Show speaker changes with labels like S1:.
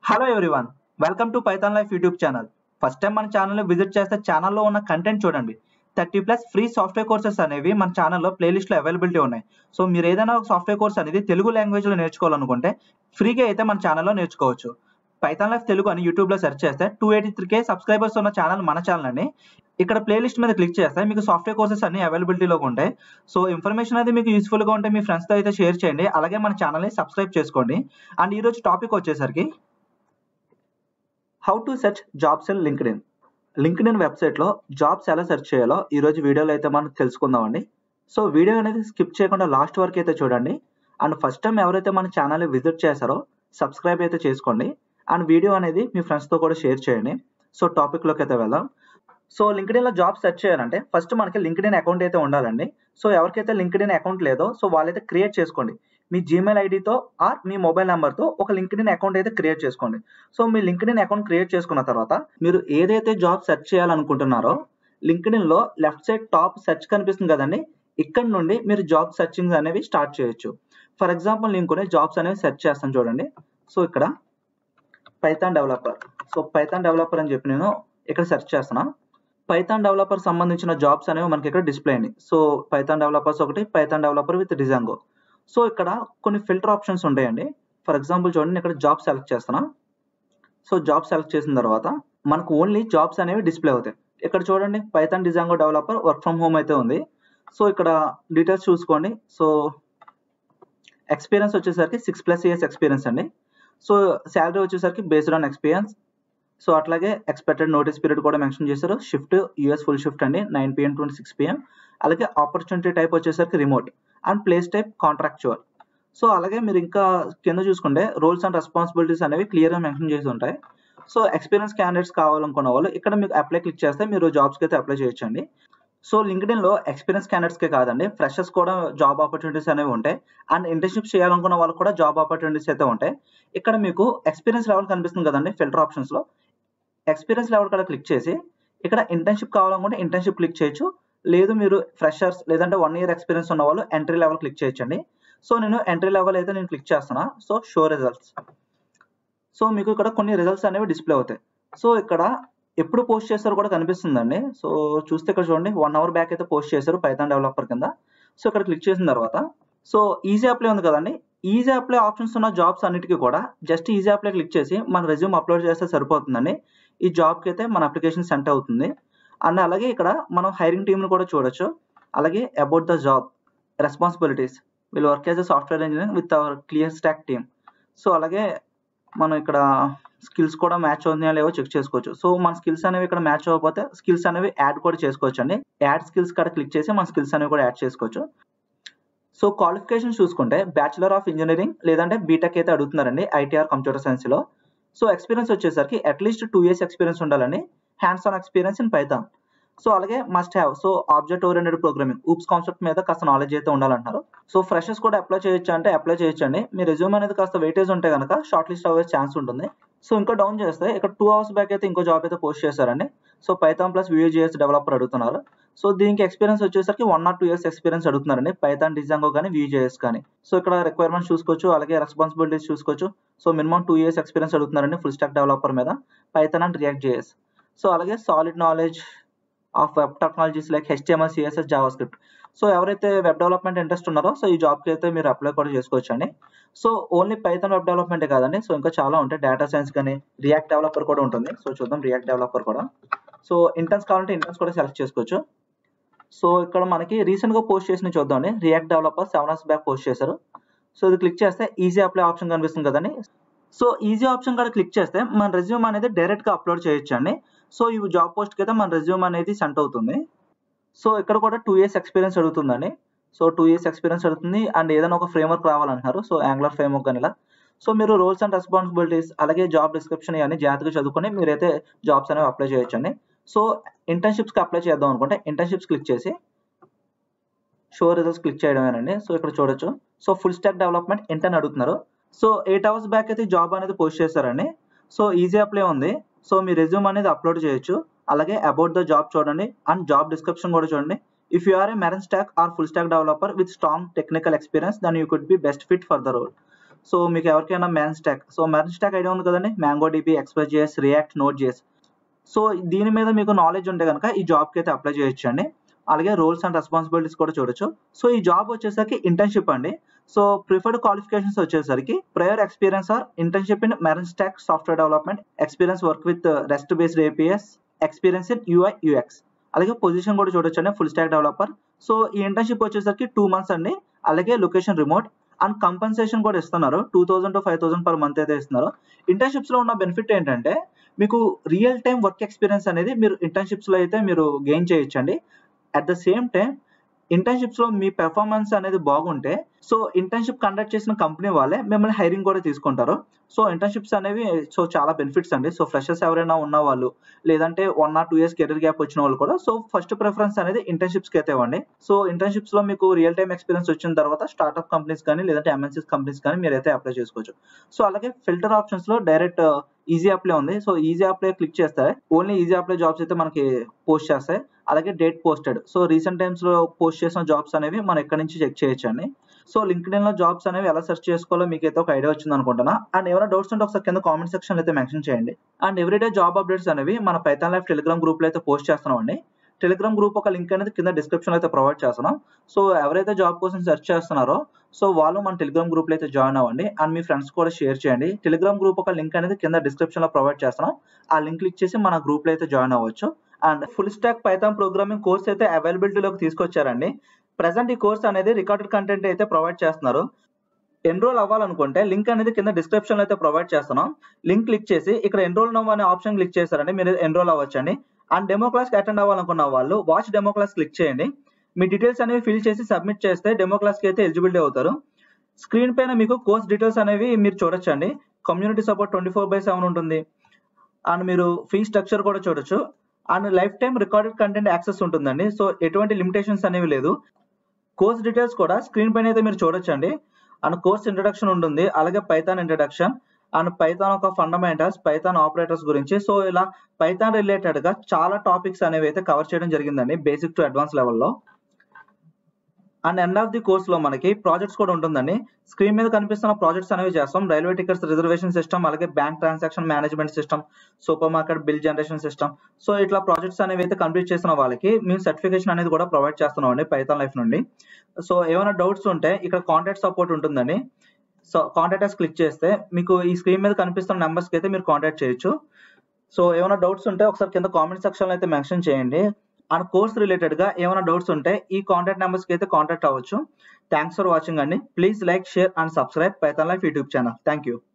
S1: hello everyone welcome to Python life YouTube channel first time మన ఛానల్ని visit చేస్తే ఛానల్లో ఉన్న కంటెంట్ చూడండి thirty plus free software courses అనేవి మన ఛానల్లో ప్లేలిస్ట్లో అవైలబిలిటీ ఉన్నాయి సో మీరు ఏదైనా ఒక సాఫ్ట్వేర్ కోర్స్ అనేది తెలుగు లాంగ్వేజ్లో నేర్చుకోవాలనుకుంటే ఫ్రీగా అయితే మన ఛానల్లో నేర్చుకోవచ్చు పైథాన్ లైఫ్ తెలుగు అని యూట్యూబ్లో సెర్చ్ చేస్తే two eighty three K subscribers ఉన్న ఛానల్ మన ఛానల్ అండి ఇక్కడ ప్లేలిస్ట్ మీద క్లిక్ చేస్తే మీకు సాఫ్ట్వేర్ కోర్సెస్ అన్ని అవైలబిలిటీలో ఉంటాయి సో ఇన్ఫర్మేషన్ అయితే మీకు యూస్ఫుల్గా ఉంటే మీ ఫ్రెండ్స్తో అయితే షేర్ చేయండి అలాగే మన ఛానల్ని సబ్స్క్రైబ్ చేసుకోండి అండ్ ఈరోజు టాపిక్ వచ్చేసరికి how to search jobs in LinkedIn LinkedIn వెబ్సైట్లో జాబ్స్ ఎలా సెర్చ్ చేయాలో ఈ రోజు వీడియోలో అయితే మనం తెలుసుకుందామండి సో వీడియో అనేది స్కిప్ చేయకుండా లాస్ట్ వరకు అయితే చూడండి అండ్ ఫస్ట్ టైం ఎవరైతే మన ఛానల్ని విజిట్ చేశారో సబ్స్క్రైబ్ అయితే చేసుకోండి అండ్ వీడియో అనేది మీ ఫ్రెండ్స్తో కూడా షేర్ చేయండి సో టాపిక్లోకి అయితే వెళ్దాం సో లింక్డ్ ఇన్లో జాబ్ సెర్చ్ చేయాలంటే ఫస్ట్ మనకి లింక్డ్ ఇన్ అకౌంట్ అయితే ఉండాలండి సో ఎవరికైతే లింక్డ్ ఇన్ అకౌంట్ లేదో సో వాళ్ళైతే క్రియేట్ చేసుకోండి మీ జీమెయిల్ ఐడితో ఆర్ మీ మొబైల్ నెంబర్తో ఒక లింక్డ్ ఇన్ అకౌంట్ అయితే క్రియేట్ చేసుకోండి సో మీ లింక్డ్ ఇన్ అకౌంట్ క్రియేట్ చేసుకున్న తర్వాత మీరు ఏదైతే జాబ్ సెర్చ్ చేయాలనుకుంటున్నారో లింక్డ్ ఇన్లో లెఫ్ట్ సైడ్ టాప్ సెర్చ్ కనిపిస్తుంది కదండి ఇక్కడ నుండి మీరు జాబ్ సెర్చింగ్ అనేవి స్టార్ట్ చేయొచ్చు ఫర్ ఎగ్జాంపుల్ నేను కొన్ని జాబ్స్ అనేవి సెర్చ్ చేస్తాను చూడండి సో ఇక్కడ Python developer so Python developer అని చెప్పి నేను ఇక్కడ సెర్చ్ చేస్తున్నా పైథాన్ డెవలపర్ సంబంధించిన జాబ్స్ అనేవి మనకి ఇక్కడ డిస్ప్లే అయినాయి సో పైథాన్ డెవలపర్స్ ఒకటి Python developer with Django so ఇక్కడ కొన్ని ఫిల్టర్ ఆప్షన్స్ ఉంటాయండి ఫర్ ఎగ్జాంపుల్ చూడండి నేను ఇక్కడ జాబ్ సెలెక్ట్ చేస్తున్నా సో జాబ్ సెలెక్ట్ చేసిన తర్వాత మనకు ఓన్లీ జాబ్స్ అనేవి డిస్ప్లే అవుతాయి ఇక్కడ చూడండి Python Django developer work from home అయితే ఉంది సో ఇక్కడ డీటెయిల్స్ చూసుకోండి సో ఎక్స్పీరియన్స్ వచ్చేసరికి సిక్స్ ప్లస్ ఇయర్స్ ఎక్స్పీరియన్స్ అండి సో శాలరీ వచ్చేసరికి బేస్డ్ ఆన్ ఎక్స్పీరియన్స్ సో అట్లాగే ఎక్స్పెక్టెడ్ నోటీస్ పీరియడ్ కూడా మెన్షన్ చేశారు షిఫ్ట్ యూఎస్ ఫుల్ షిఫ్ట్ అండి nine PM to six PM అలాగే ఆపర్చునిటీ టైప్ వచ్చేసరికి remote and place type contractual so అలాగే మీరు ఇంకా కింద చూసుకుంటే రోల్స్ అండ్ రెస్పాన్సిబిలిటీస్ అనేవి క్లియర్గా మెన్షన్ చేసి ఉంటాయి సో ఎక్స్పీరియన్స్ క్యాండిడేట్స్ కావాలనుకున్న వాళ్ళు ఇక్కడ మీకు అప్లై క్లిక్ చేస్తే మీరు జాబ్స్కి అయితే అప్లై చేయొచ్చండి సో లింక్డ్ఇన్ లో ఎక్స్పీరియన్స్ క్యాండిడేట్స్కే కాదండి ఫ్రెషర్స్ కూడా జాబ్ ఆపర్చునిటీస్ అనేవి ఉంటాయి అండ్ ఇంటర్న్షిప్ చేయాలనుకున్న వాళ్ళకి కూడా జాబ్ ఆపర్చునిటీస్ అయితే ఉంటాయి ఇక్కడ మీకు ఎక్స్పీరియన్స్ లెవెల్ కనిపిస్తుంది కదండి ఫిల్టర్ ఆప్షన్స్ లో ఎక్స్పీరియన్స్ లెవెల్ కూడా క్లిక్ చేసి ఇక్కడ ఇంటర్న్షిప్ కావాలనుకుంటే ఇంటర్న్షిప్ క్లిక్ చేయొచ్చు లేదు మీరు ఫ్రెషర్స్ లేదంటే వన్ ఇయర్ ఎక్స్పీరియన్స్ ఉన్న వాళ్ళు ఎంట్రీ లెవెల్ క్లిక్ చేయొచ్చండి సో నేను ఎంట్రీ లెవెల్ అయితే నేను క్లిక్ చేస్తున్నా సో షో రిజల్ట్స్ సో మీకు ఇక్కడ కొన్ని రిజల్ట్స్ అనేవి డిస్ప్లే అవుతాయి సో ఇక్కడ ఎప్పుడు పోస్ట్ చేస్తారో కూడా కనిపిస్తుందండి సో చూస్తే ఇక్కడ చూడండి వన్ అవర్ బ్యాక్ అయితే పోస్ట్ చేశారు పైథాన్ డెవలపర్ కింద సో ఇక్కడ క్లిక్ చేసిన తర్వాత సో ఈజీ అప్లై ఉంది కదండి ఈజీ అప్లై ఆప్షన్స్ ఉన్న జాబ్స్ అన్నిటికీ కూడా జస్ట్ ఈజీ అప్లై క్లిక్ చేసి మన రెజ్యూమ్ అప్లోడ్ చేస్తే సరిపోతుందండి ఈ జాబ్కి అయితే మన అప్లికేషన్ సెంట్ అవుతుంది అండ్ అలాగే ఇక్కడ మనం హైరింగ్ టీమ్ని కూడా చూడొచ్చు అలాగే about the job responsibilities will work as a software engineer with our clear stack team so అలాగే మనం ఇక్కడ స్కిల్స్ కూడా మ్యాచ్ అవుతున్నాయా లేవో చెక్ చేసుకోవచ్చు సో మన స్కిల్స్ అనేవి ఇక్కడ మ్యాచ్ అవ్వకపోతే స్కిల్స్ అనేవి యాడ్ కూడా చేసుకోవచ్చు అండి యాడ్ స్కిల్స్ కూడా క్లిక్ చేసి మన స్కిల్స్ అనేవి కూడా యాడ్ చేసుకోవచ్చు సో క్వాలిఫికేషన్ చూసుకుంటే బ్యాచులర్ ఆఫ్ ఇంజనీరింగ్ లేదంటే బీటెక్ అయితే అడుగుతున్నారండి ఐటీఆర్ కంప్యూటర్ సైన్స్లో సో ఎక్స్పీరియన్స్ వచ్చేసరికి అట్లీస్ట్ టూ ఇయర్స్ ఎక్స్పీరియన్స్ ఉండాలండి hands on experience in Python so అలాగే must have so object oriented programming oops concept మీద కాస్త నాలెడ్జ్ అయితే ఉండాలంటారు సో ఫ్రెషర్స్ కూడా అప్లై చేయొచ్చు అంటే అప్లై చేయొచ్చు అండి మీ రెజ్యూమ్ అనేది కాస్త వెయిటేజ్ ఉంటే కనుక షార్ట్ లిస్ట్ అవ్వే ఛాన్స్ ఉంటుంది సో ఇంకా డౌన్ చేస్తే ఇక్కడ టూ అవర్స్ బ్యాక్ అయితే ఇంకో జాబ్ అయితే పోస్ట్ చేశారండి so Python plus VueJS developer అడుగుతున్నారు సో దీనికి ఎక్స్పీరియన్స్ వచ్చేసరికి one or two years experience అడుగుతున్నారండి పైథాన్ డిజాంగో కానీ వియూజిఎస్ కానీ సో ఇక్కడ రిక్వైర్మెంట్స్ చూసుకోవచ్చు అలాగే రెస్పాన్సిబిలిటీస్ చూసుకోవచ్చు so minimum two years experience అడుగుతున్నారండి ఫుల్ స్టాక్ డెవలపర్ మీద Python and React JS so అలాగే solid knowledge of web technologies like HTML CSS JavaScript so ఎవరైతే వెబ్ డెవలప్మెంట్ ఇంట్రెస్ట్ ఉన్నారో సో ఈ జాబ్కి అయితే మీరు అప్లై కూడా చేసుకోవచ్చు అండి సో ఓన్లీ పైథాన్ వెబ్ డెవలప్మెంటే కాదండి సో ఇంకా చాలా ఉంటాయి డేటా సైన్స్ కానీ రియాక్ట్ డెవలపర్ కూడా ఉంటుంది సో చూద్దాం రియాక్ట్ డెవలపర్ కూడా సో ఇంటర్న్స్ కావాలంటే ఇంటర్న్స్ కూడా సెలెక్ట్ చేసుకోవచ్చు సో ఇక్కడ మనకి రీసెంట్గా పోస్ట్ చేసిన చూద్దామండి React developer seven hours back post చేశారు సో ఇది క్లిక్ చేస్తే ఈజీ అప్లై ఆప్షన్ కనిపిస్తుంది కదండి సో ఈజీ ఆప్షన్ కూడా క్లిక్ చేస్తే మన రెజ్యూమ్ అనేది డైరెక్ట్గా అప్లోడ్ చేయొచ్చు అండి సో ఈ జాబ్ పోస్ట్కి అయితే మన రెజ్యూమ్ అనేది సెంట్ అవుతుంది సో ఇక్కడ కూడా టూ ఇయర్స్ ఎక్స్పీరియన్స్ అడుగుతుందండి సో టూ ఇయర్స్ ఎక్స్పీరియన్స్ అడుగుతుంది అండ్ ఏదైనా ఒక ఫ్రేమ్వర్క్ రావాలంటున్నారు సో యాంగులర్ ఫ్రేమ్వర్క్ కానీ ఇలా సో మీరు రోల్స్ అండ్ రెస్పాన్సిబిలిటీస్ అలాగే జాబ్ డిస్క్రిప్షన్ ఇవన్నీ జాగ్రత్తగా చదువుకొని మీరైతే జాబ్స్ అనేవి అప్లై చేయొచ్చండి సో ఇంటర్న్షిప్స్కి అప్లై చేద్దాం అనుకుంటే ఇంటర్న్షిప్స్ క్లిక్ చేసి షో రిజల్ట్స్ క్లిక్ చేయడమేనండి సో ఇక్కడ చూడొచ్చు so full stack development intern అడుగుతున్నారు సో ఎయిట్ అవర్స్ బ్యాక్ అయితే జాబ్ అనేది పోస్ట్ చేశారండి సో ఈజీ అప్లై ఉంది సో మీ రెజ్యూమ్ అనేది అప్లోడ్ చేయొచ్చు అలాగే అబౌట్ ద జాబ్ చూడండి అండ్ జాబ్ డిస్క్రిప్షన్ కూడా చూడండి if you are a MERN stack or full stack developer with strong technical experience then you could be best fit for the role so మీకు ఎవరికైనా mean stack so mean stack idea ఉంది కదండి Mongo DB express JS react node JS so దీని మీద మీకు knowledge ఉంటే కనుక ఈ జాబ్కి అయితే అప్లై చేయొచ్చు అండి అలాగే రోల్స్ అండ్ రెస్పాన్సిబిలిటీస్ కూడా చూడొచ్చు సో ఈ జాబ్ వచ్చేసరికి ఇంటర్న్షిప్ అండి సో ప్రిఫర్డ్ క్వాలిఫికేషన్స్ వచ్చేసరికి prior experience or internship in MERN stack software development experience work with REST based APIs experience in UI UX అలాగే పొజిషన్ కూడా చూడొచ్చు అండి ఫుల్ స్టాక్ డెవలపర్ సో ఈ ఇంటర్న్షిప్ వచ్చేసరికి టూ మంత్స్ అండి అలాగే లొకేషన్ రిమోట్ అండ్ కంపన్సేషన్ కూడా ఇస్తున్నారు two thousand to five thousand per month అయితే ఇస్తున్నారు ఇంటర్న్షిప్స్ లో ఉన్న బెనిఫిట్ ఏంటంటే మీకు రియల్ టైం వర్క్ ఎక్స్పీరియన్స్ అనేది మీరు ఇంటర్న్షిప్స్ లో అయితే మీరు గెయిన్ చేయొచ్చండి at the same time internships లో మీ పెర్ఫార్మెన్స్ అనేది బాగుంటే సో ఇంటర్న్షిప్ కండక్ట్ చేసిన కంపెనీ వాళ్ళే మిమ్మల్ని హైరింగ్ కూడా తీసుకుంటారు సో ఇంటర్న్షిప్స్ అనేవి సో చాలా బెనిఫిట్స్ అండి సో ఫ్రెషర్స్ ఎవరైనా ఉన్న వాళ్ళు లేదంటే one or two years career gap వచ్చిన వాళ్ళు కూడా సో ఫస్ట్ ప్రిఫరెన్స్ అనేది ఇంటర్న్షిప్స్ కి అయితే ఇవ్వండి సో ఇంటర్న్షిప్స్ లో మీకు రియల్ టైం ఎక్స్పీరియన్స్ వచ్చిన తర్వాత స్టార్ట్అప్ కంపెనీస్ కానీ లేదంటే ఎంఎన్సీస్ కంపెనీస్ కానీ మీరు అయితే అప్లై చేసుకోవచ్చు సో అలాగే ఫిల్టర్ ఆప్షన్స్ లో డైరెక్ట్ ఈజీ అప్లై ఉంది సో ఈజీ అప్లై క్లిక్ చేస్తే ఓన్లీ ఈజీ అప్లై జాబ్స్ అయితే మనకి పోస్ట్ చేస్తాయి అలాగే date posted so recent times లో పోస్ట్ చేసిన జాబ్స్ అనేవి మనం ఎక్కడి నుంచి చెక్ చేయొచ్చండి సో లింక్డ్ లో జాబ్స్ అనేవి ఎలా సెర్చ్ చేసుకోవాలో మీకు అయితే ఒక ఐడియా వచ్చింది అనుకుంటున్నా అండ్ ఎవరైనా డౌట్స్ ఉంటే ఒకసారి కింద కామెంట్ సెక్షన్ అయితే మెన్షన్ చేయండి అండ్ ఎవ్రీడే జాబ్ అప్డేట్స్ అనేవి మన పైథాన్ లైఫ్ టెలిగ్రామ్ గ్రూప్ లో అయితే పోస్ట్ చేస్తున్నాం అండి టెలిగ్రామ్ గ్రూప్ ఒక లింక్ అనేది కింద డిస్క్రిప్షన్ అయితే ప్రొవైడ్ చేస్తున్నాం సో ఎవరైతే జాబ్ కోసం సెర్చ్ చేస్తున్నారో సో వాళ్ళు మన టెలిగ్రామ్ గ్రూప్ లో అయితే జాయిన్ అవ్వండి అండ్ మీ ఫ్రెండ్స్ కూడా షేర్ చేయండి టెలిగ్రామ్ గ్రూప్ ఒక లింక్ అనేది కింద డిస్క్రిప్షన్ లో ప్రొవైడ్ చేస్తున్నాం ఆ లింక్ క్లిక్ చేసి మన గ్రూప్ లో అయితే జాయిన్ అవ్వచ్చు and full stack Python programming course అయితే అవైలబిలిటీలోకి తీసుకొచ్చారండి ప్రజెంట్ ఈ కోర్స్ అనేది రికార్డెడ్ కంటెంట్ అయితే ప్రొవైడ్ చేస్తున్నారు ఎన్రోల్ అవ్వాలనుకుంటే లింక్ అనేది కింద డిస్క్రిప్షన్ లో అయితే ప్రొవైడ్ చేస్తున్నాం లింక్ క్లిక్ చేసి ఇక్కడ ఎన్రోల్ నవ్ అనే ఆప్షన్ క్లిక్ చేశారండి మీరు ఎన్రోల్ అవ్వచ్చండి అండ్ డెమో క్లాస్ అటెండ్ అవ్వాలనుకున్న వాళ్ళు వాచ్ డెమో క్లాస్ క్లిక్ చేయండి మీ డీటెయిల్స్ అనేవి ఫిల్ చేసి సబ్మిట్ చేస్తే డెమో క్లాస్ కి అయితే ఎలిజిబిలిటీ అవుతారు స్క్రీన్ పైన మీకు కోర్స్ డీటెయిల్స్ అనేవి మీరు చూడొచ్చండి community support twenty four by seven ఉంటుంది అండ్ మీరు ఫీ స్ట్రక్చర్ కూడా చూడొచ్చు and lifetime recorded content access ఉంటుందండి సో ఎటువంటి లిమిటేషన్స్ అనేవి లేదు కోర్స్ డీటెయిల్స్ కూడా స్క్రీన్ పైన అయితే మీరు చూడొచ్చండి అండ్ కోర్స్ ఇంట్రడక్షన్ ఉంటుంది అలాగే పైథాన్ ఇంట్రడక్షన్ అండ్ పైథాన్ ఒక ఫండమెంటల్స్ పైథాన్ ఆపరేటర్స్ గురించి సో ఇలా పైథాన్ రిలేటెడ్ గా చాలా టాపిక్స్ అనేవి అయితే కవర్ చేయడం జరిగిందండి బేసిక్ టు అడ్వాన్స్ లెవెల్లో and end of the course లో మనకి ప్రాజెక్ట్స్ కూడా ఉంటుందండి స్క్రీన్ మీద కనిపిస్తున్న ప్రాజెక్ట్స్ అనేవి చేస్తాం రైల్వే టికెట్స్ రిజర్వేషన్ సిస్టమ్ అలాగే bank transaction management system supermarket bill generation system so ఇట్లా ప్రాజెక్ట్స్ అనేవి అయితే కంప్లీట్ చేసిన వాళ్ళకి మేము సర్టిఫికేషన్ అనేది కూడా ప్రొవైడ్ చేస్తున్నాం అండి పైథాన్ లైఫ్ నుండి సో ఏమైనా డౌట్స్ ఉంటే ఇక్కడ కాంటాక్ట్ సపోర్ట్ ఉంటుందండి సో కాంటాక్ట్ క్లిక్ చేస్తే మీకు ఈ స్క్రీన్ మీద కనిపిస్తున్న నెంబర్స్కి అయితే మీరు కాంటాక్ట్ చేయొచ్చు సో ఏమైనా డౌట్స్ ఉంటే ఒకసారి కింద కామెంట్ సెక్షన్ లో అయితే మెన్షన్ చేయండి అండ్ కోర్స్ రిలేటెడ్ గా ఏమైనా డౌట్స్ ఉంటే ఈ కాంటాక్ట్ నెంబర్స్ కి అయితే కాంటాక్ట్ అవ్వచ్చు థ్యాంక్స్ ఫర్ వాచింగ్ అండి please like share and subscribe Python life YouTube channel thank you